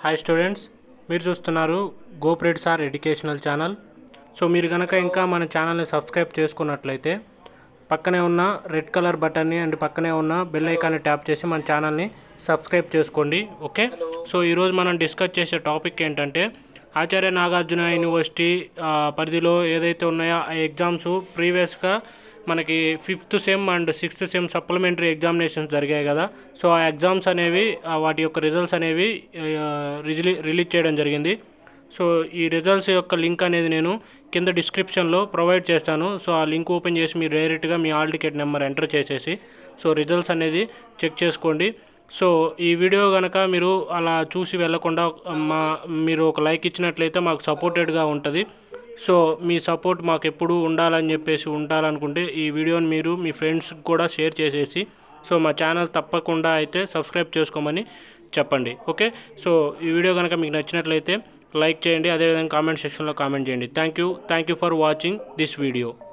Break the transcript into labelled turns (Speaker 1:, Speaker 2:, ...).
Speaker 1: hi students మీరు చూస్తున్నారు గోప్రెడ్ సార్ ఎడ్యుకేషనల్ ఛానల్ సో మీరు కనుక ఇంకా మన ఛానల్ని సబ్స్క్రైబ్ చేసుకున్నట్లయితే పక్కనే ఉన్న రెడ్ కలర్ బటన్ని అండ్ పక్కనే ఉన్న బెల్ ఐకాన్ని ట్యాప్ చేసి మన ఛానల్ని సబ్స్క్రైబ్ చేసుకోండి ఓకే సో ఈరోజు మనం డిస్కస్ చేసే టాపిక్ ఏంటంటే ఆచార్య నాగార్జున యూనివర్సిటీ ఆ, పరిధిలో ఏదైతే ఉన్నాయో ఆ ఎగ్జామ్స్ ప్రీవియస్గా మనకి fifth sem and sixth sem supplementary examinations జరిగాయి కదా సో ఆ ఎగ్జామ్స్ అనేవి ఆ వాటి యొక్క రిజల్ట్స్ అనేవి రిజిలీ రిలీజ్ చేయడం జరిగింది సో ఈ రిజల్ట్స్ యొక్క లింక్ అనేది నేను కింద డిస్క్రిప్షన్లో ప్రొవైడ్ చేస్తాను సో ఆ లింక్ ఓపెన్ చేసి మీరు డైరెక్ట్గా మీ ఆల్ టికెట్ నెంబర్ ఎంటర్ చేసేసి సో రిజల్ట్స్ అనేది చెక్ చేసుకోండి సో ఈ వీడియో కనుక మీరు అలా చూసి వెళ్ళకుండా మా మీరు ఒక లైక్ ఇచ్చినట్లయితే మాకు సపోర్టెడ్గా ఉంటుంది సో మీ సపోర్ట్ మాకు ఎప్పుడు ఉండాలని చెప్పేసి ఉండాలనుకుంటే ఈ వీడియోని మీరు మీ ఫ్రెండ్స్కి కూడా షేర్ చేసేసి సో మా ఛానల్ తప్పకుండా అయితే సబ్స్క్రైబ్ చేసుకోమని చెప్పండి ఓకే సో ఈ వీడియో కనుక మీకు నచ్చినట్లయితే లైక్ చేయండి అదేవిధంగా కామెంట్ సెక్షన్లో కామెంట్ చేయండి thank you thank you for watching this video